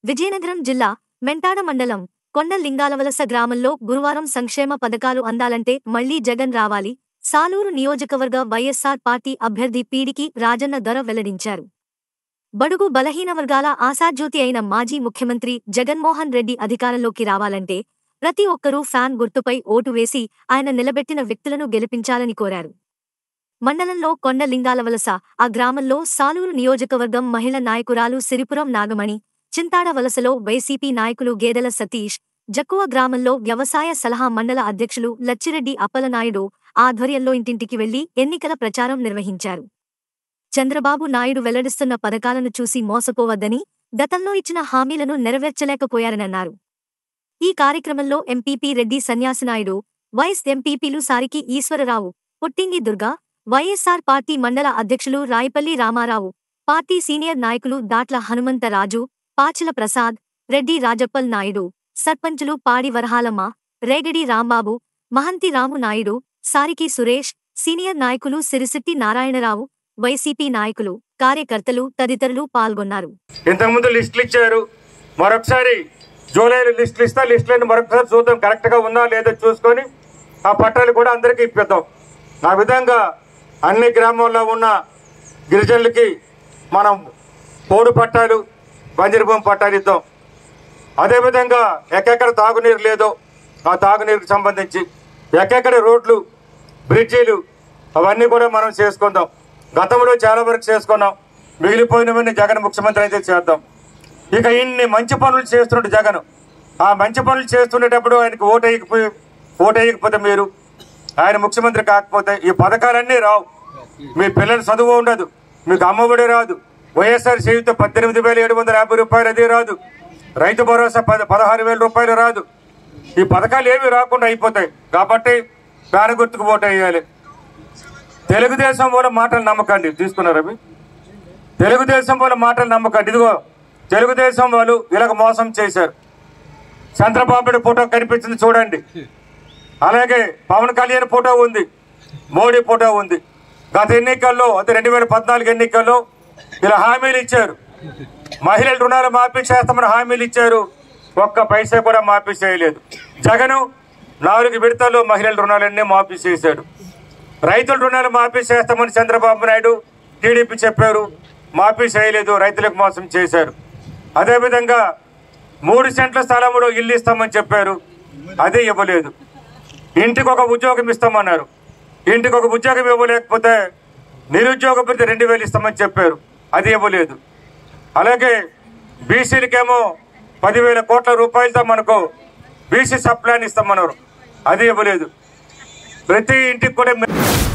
విజయనగరం జిల్లా మెంటాడ మండలం కొండ లింగాలవలస గ్రామంలో గురువారం సంక్షేమ పథకాలు అందాలంటే మళ్లీ జగన్ రావాలి సాలూరు నియోజకవర్గ వైఎస్సార్ పార్టీ అభ్యర్థి పీడికి రాజన్న దొర వెల్లడించారు బడుగు బలహీన వర్గాల ఆశాజ్యోతి అయిన మాజీ ముఖ్యమంత్రి జగన్మోహన్ రెడ్డి అధికారంలోకి రావాలంటే ప్రతి ఒక్కరూ ఫ్యాన్ గుర్తుపై ఓటు వేసి ఆయన నిలబెట్టిన వ్యక్తులను గెలిపించాలని కోరారు మండలంలో కొండ లింగాలవలస ఆ గ్రామంలో సాలూరు నియోజకవర్గం మహిళ నాయకురాలు సిరిపురం నాగమణి చింతాడ వలసలో వైసీపీ నాయకులు గేదెల సతీష్ జక్కువ గ్రామంలో వ్యవసాయ సలహా మండల అధ్యక్షులు లచ్చిరెడ్డి అప్పలనాయుడు ఆధ్వర్యంలో ఇంటింటికి వెళ్లి ఎన్నికల ప్రచారం నిర్వహించారు చంద్రబాబు నాయుడు వెల్లడిస్తున్న పథకాలను చూసి మోసపోవద్దని గతంలో ఇచ్చిన హామీలను నెరవేర్చలేకపోయారనన్నారు ఈ కార్యక్రమంలో ఎంపీపీ రెడ్డి సన్యాసినాయుడు వైస్ ఎంపీపీలు సారికి ఈశ్వరరావు పుట్టింగి దుర్గా వైఎస్సార్ పార్టీ మండల అధ్యక్షులు రాయపల్లి రామారావు పార్టీ సీనియర్ నాయకులు దాట్ల హనుమంతరాజు పాచిల ప్రసాద్ రెడ్డి రాజప్పల్ నాయుడు సర్పంచులు పాడి వరహాలమ్మ రేగడి రాంబాబు మహంతి రాము నాయుడు సారికి సురేష్ సీనియర్ నాయకులు సిరిసిట్టి నారాయణరావు వైసీపీ నాయకులు కార్యకర్తలు తదితరులు పాల్గొన్నారు ఇంతకుముందు లిస్టులు ఇచ్చారు మరొకసారి జూలైలో లిస్టులు ఇస్తా లిస్టులను మరొకసారి చూద్దాం కరెక్ట్గా ఉందా లేదో చూసుకొని ఆ పట్టాలు కూడా అందరికీ ఇప్పిద్దాం ఆ విధంగా అన్ని గ్రామాల్లో ఉన్న గిరిజనులకి మనం పోడు పట్టాలు బంజరుభూమి పట్టాలు ఇద్దాం అదేవిధంగా ఎక్కడెక్కడ తాగునీరు లేదో ఆ తాగునీరుకు సంబంధించి ఎక్కడెక్కడ రోడ్లు బ్రిడ్జీలు అవన్నీ కూడా మనం చేసుకుందాం గతంలో చాలా వరకు చేసుకున్నాం మిగిలిపోయినవన్నీ జగన్ ముఖ్యమంత్రి అయితే చేద్దాం ఇక ఇన్ని మంచి పనులు చేస్తున్నట్టు జగన్ ఆ మంచి పనులు చేస్తున్నప్పుడు ఆయనకి ఓటు వేయకపోయి ఓటు వేయకపోతే మీరు ఆయన ముఖ్యమంత్రి కాకపోతే ఈ పథకాలన్నీ రావు మీ పిల్లల చదువు ఉండదు మీకు అమ్మఒడి రాదు వైఎస్ఆర్ చేయుత పద్దెనిమిది వేల ఏడు వందల యాభై రూపాయలు అది రాదు రైతు భరోసా పద పదహారు వేల రూపాయలు రాదు ఈ పథకాలు ఏవి రాకుండా అయిపోతాయి కాబట్టి పేర గుర్తుకు ఓటు వేయాలి తెలుగుదేశం వాళ్ళ మాటలు నమ్మకండి తీసుకున్నారు అవి తెలుగుదేశం వాళ్ళ మాటలు నమ్మకండి ఇదిగో తెలుగుదేశం వాళ్ళు ఇలాగ మోసం చేశారు చంద్రబాబు నాయుడు ఫోటో కనిపించింది చూడండి అలాగే పవన్ కళ్యాణ్ ఫోటో ఉంది మోడీ ఫోటో ఉంది గత ఎన్నికల్లో అది రెండు వేల పద్నాలుగు ఎన్నికల్లో ఇలా హామీలు ఇచ్చారు మహిళల రుణాలు మాఫీ చేస్తామని హామీలు ఇచ్చారు ఒక్క పైసా కూడా మాఫీ చేయలేదు జగను నాలుగు విడతల్లో మహిళల రుణాలన్నీ మాఫీ చేశాడు రైతుల రుణాలు మాఫీ చేస్తామని చంద్రబాబు నాయుడు టీడీపీ చెప్పారు మాఫీ చేయలేదు రైతులకు మోసం చేశారు అదేవిధంగా మూడు సెంట్ల స్థలంలో ఇల్లు ఇస్తామని చెప్పారు అది ఇవ్వలేదు ఇంటికి ఒక ఉద్యోగం ఇస్తామన్నారు ఇంటికి ఒక ఉద్యోగం ఇవ్వలేకపోతే నిరుద్యోగ భృతి రెండు వేలు ఇస్తామని చెప్పారు అది ఇవ్వలేదు అలాగే బీసీలకేమో పదివేల కోట్ల రూపాయలతో మనకు బీసీ సప్లాన్ ఇస్తామన్నారు అది ఇవ్వలేదు ప్రతి ఇంటికి కూడా